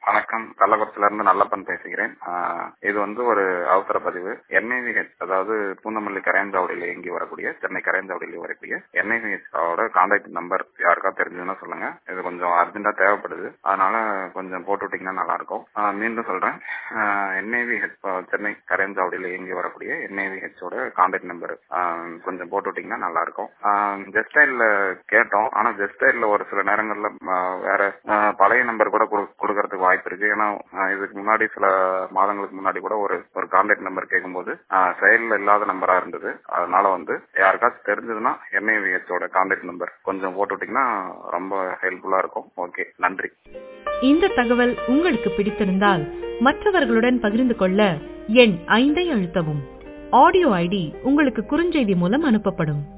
வணக்கம் கள்ளக்குறிச்சில இருந்து நல்லப்பன் பேசுகிறேன் ஆஹ் இது வந்து ஒரு அவசர பதிவு என்ஐவிஹெச் அதாவது பூந்தமல்லி கரையஞ்சாவடியில் இயங்கி வரக்கூடிய சென்னை கரையஞ்சாவடியில் வரக்கூடிய என்ஐவிஹெச் ஓட கான்டாக்ட் நம்பர் யாருக்கா தெரிஞ்சதுன்னா சொல்லுங்க இது கொஞ்சம் அர்ஜென்ட்டா தேவைப்படுது அதனால கொஞ்சம் போட்டு விட்டீங்கன்னா நல்லா இருக்கும் ஆஹ் மீண்டும் சொல்றேன் என்ஐவிஹெச் சென்னை கரையஞ்சாவடியில் இயங்கி வரக்கூடிய என்ஐவிஹெச் ஓட கான்டாக்ட் நம்பர் கொஞ்சம் போட்டு விட்டீங்கன்னா நல்லா இருக்கும் ஜெஸ்டைல்ல கேட்டோம் ஆனா ஜெஸ்டைல்ல ஒரு சில நேரங்கள்ல ஆஹ் வேற ஆஹ் பழைய நம்பர் கூட கொடு- கொடுக்கறதுக்கு வாய்ப்பு இருக்கு ஏன்னா ஆஹ் இதுக்கு முன்னாடி சில மாதங்களுக்கு முன்னாடி கூட ஒரு ஒரு கான்டாக்ட் நம்பர் கேட்கும்போது ஆஹ் செயல்ல இல்லாத நம்பரா இருந்தது அதனால வந்து யாருக்காச்சும் தெரிஞ்சதுன்னா என்ஐவிஹெச் ஓட கான்டாக்ட் நம்பர் கொஞ்சம் போட்டு விட்டீங்கன்னா ரொம்ப ஹெல்ப்ஃபுல்லா இருக்கும் ஓகே நன்றி இந்த தகவல் உங்களுக்கு பிடித்திருந்தால் மற்றவர்களுடன் பகிர்ந்து கொள்ள எண் ஐந்தை அழுத்தவும் ஆடியோ ஐடி உங்களுக்கு குறுஞ்செய்தி மூலம் அனுப்பப்படும்